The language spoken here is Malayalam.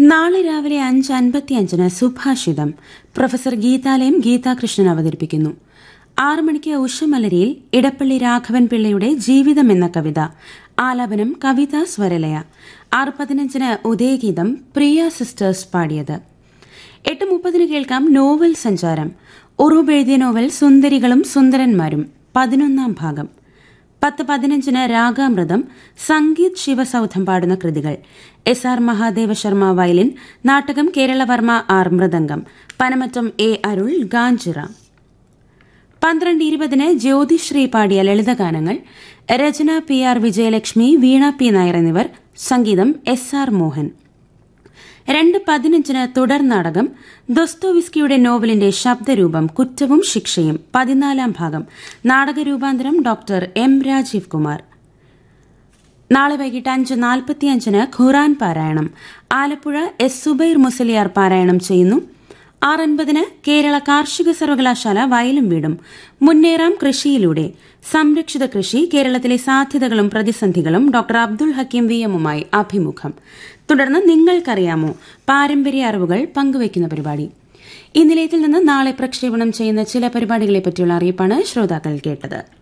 നാളെ രാവിലെ അഞ്ച് അൻപത്തിയഞ്ചിന് സുഭാഷിതം പ്രൊഫസർ ഗീതാലയം ഗീതാകൃഷ്ണൻ അവതരിപ്പിക്കുന്നു ആറ് മണിക്ക് ഉഷമലരിയിൽ ഇടപ്പള്ളി രാഘവൻ പിള്ളയുടെ ജീവിതം എന്ന കവിത ആലാപനം കവിത സ്വരലയ ആറ് പതിനഞ്ചിന് ഉദയഗീതം പ്രിയ സിസ്റ്റേഴ്സ് പാടിയത് എട്ട് മുപ്പതിന് കേൾക്കാം നോവൽ സഞ്ചാരം ഉറൂബ് എഴുതിയ നോവൽ സുന്ദരികളും സുന്ദരന്മാരും പതിനൊന്നാം ഭാഗം പത്ത് പതിനഞ്ചിന് രാഗാമൃതം സംഗീത് ശിവസൌധം പാടുന്ന കൃതികൾ S R Mahadeva Sharma violin നാടകം കേരളവർമ്മ ആർ മൃദംഗം പനമറ്റം എ അരുൾ ഗാഞ്ചിറ പന്ത്രണ്ട് ഇരുപതിന് ജ്യോതിശ്രീ പാടിയ ലളിതഗാനങ്ങൾ രചന P R Vijayalakshmi Veena P Nair എന്നിവർ സംഗീതം എസ് ആർ മോഹൻ രണ്ട് പതിനഞ്ചിന് തുടർ നാടകം ദൊസ്തോവിസ്കിയുടെ നോവലിന്റെ ശബ്ദരൂപം കുറ്റവും ശിക്ഷയും പതിനാലാം ഭാഗം നാടകരൂപാന്തരം ഡോക്ടർ എം രാജീവ് കുമാർ നാളെ വൈകിട്ട് അഞ്ച് നാൽപ്പത്തിയഞ്ചിന് ഖുറാൻ പാരായണം ആലപ്പുഴ എസ് സുബൈർ മുസലിയാർ പാരായണം ചെയ്യുന്നു ആറൻപതിന് കേരള കാർഷിക സർവകലാശാല വയലും വീടും മുന്നേറാം കൃഷിയിലൂടെ സംരക്ഷിത കൃഷി കേരളത്തിലെ സാധ്യതകളും പ്രതിസന്ധികളും ഡോക്ടർ അബ്ദുൾ ഹക്കീം വി എമ്മുമായി അഭിമുഖം തുടർന്ന് നിങ്ങൾക്കറിയാമോ പാരമ്പര്യ അറിവുകൾ പങ്കുവയ്ക്കുന്ന പരിപാടി ഈ നിലയത്തിൽ നിന്ന് നാളെ പ്രക്ഷേപണം ചെയ്യുന്ന ചില പരിപാടികളെ പറ്റിയുള്ള അറിയിപ്പാണ് ശ്രോതാക്കൾ കേട്ടത്